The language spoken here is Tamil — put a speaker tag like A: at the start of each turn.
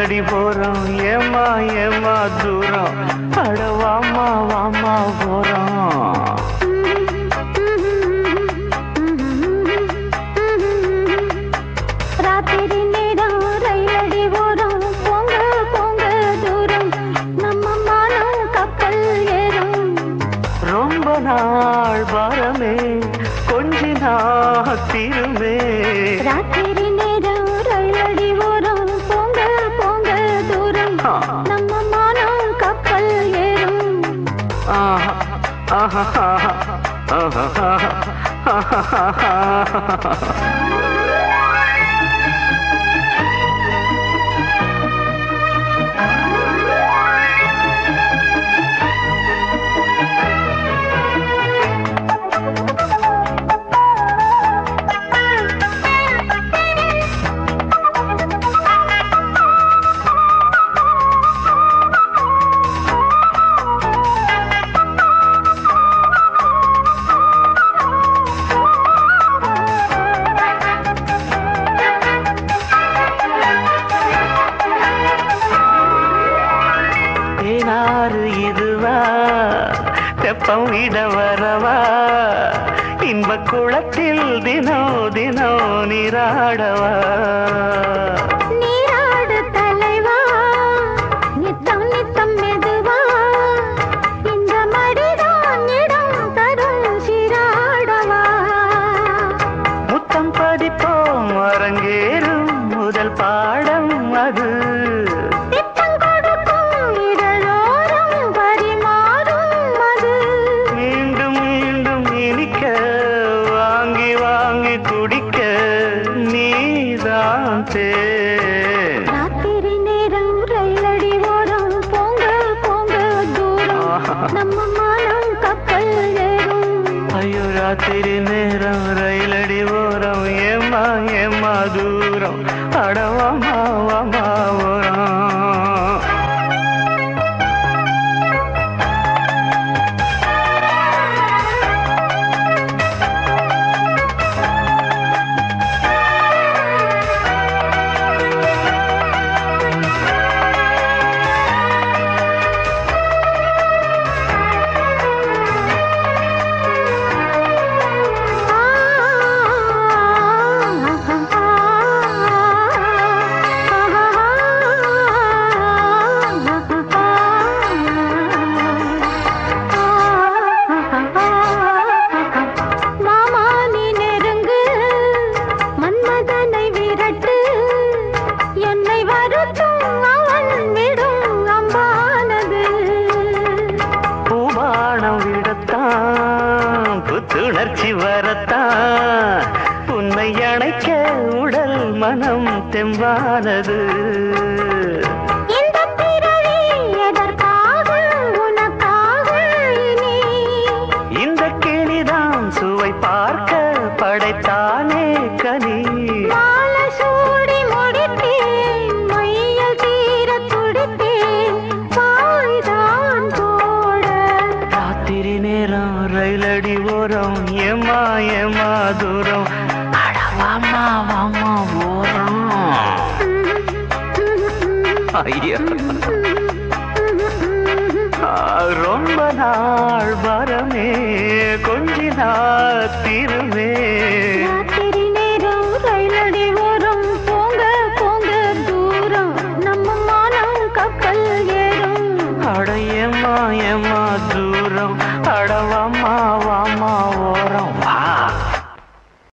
A: ரயிலடி போறோம் ஏமா ஏமா தூரம் அட வாமா வாமா போறோம்
B: ராத்திரி நேரம் ரயிலடி ஓரம் போங்க போங்க தூரம் நம்ம மானம் கப்பல் ஏறும்
A: ரொம்ப நாள் பாரமே கொஞ்ச நாள் தீருமே
B: ராத்திரி நேரம் ரயிலடி ஓரம் போங்க போங்க தூரம்
A: ஆ.
B: நம்ம மானம் கப்பல் ஏறும்
A: ஆஹா ஆஹா ஆஹா ஆஹா ஆஹா தேனாறு இதுவா தெப்பம் விட வரவா இன்ப குளத்தில் தினோ தினோ நீராடவா
B: நீராடு தலைவா நித்தம் நித்தம் மெதுவா இந்த மடிதான் இடம் தரும் சிராடவா
A: முத்தம் பதிப்போம் அரங்கேறும் முதல் பாடம் அது
B: திட்டம் கொடுக்கும் இதழோரம் பரிமாறும் அது
A: மீண்டும் மீண்டும் இனிக்க வாங்கி வாங்கி குடிக்க நீதான் தேன்
B: ராத்திரி நேரம் ரயிலடி ஓரம் போங்க போங்க தூரம்
A: ஆஹா.
B: நம்ம மானம் கப்பல் ஏறும்
A: ஐயோ ராத்திரி நேரம் ரயிலடி ஓரம் ஏமா ஏமா தூரம் அடவாமா வாமா ஓரம்
B: மாமா நீ நெருங்கு மன்மதனை விரட்டு என்னை வருத்தும் அவன் விடும் அம்பானது
A: பூபானம் விடத்தான் புத்துணர்ச்சி வரத்தான் உன்னை அணைக்க உடல் மனம் தெம்பானது
B: இந்த பிறவி எதற்காக உனக்காக இனி
A: இந்த கிளிதான் சுவை பார்க்க படைத்தானே கனி
B: மாலை சூடி முடித்தேன் மையல் தீர துடித்தேன் பாய்தான் போட
A: ராத்திரி நேரம் ரயிலடி ஓரம் ஏமா ஏமா தூரம் அட வாமா வாமா ஓரம் ஐயா ஆ, ரொம்ப நாள் வரமே கொஞ்ச நாள் திருமே
B: ராத்திரி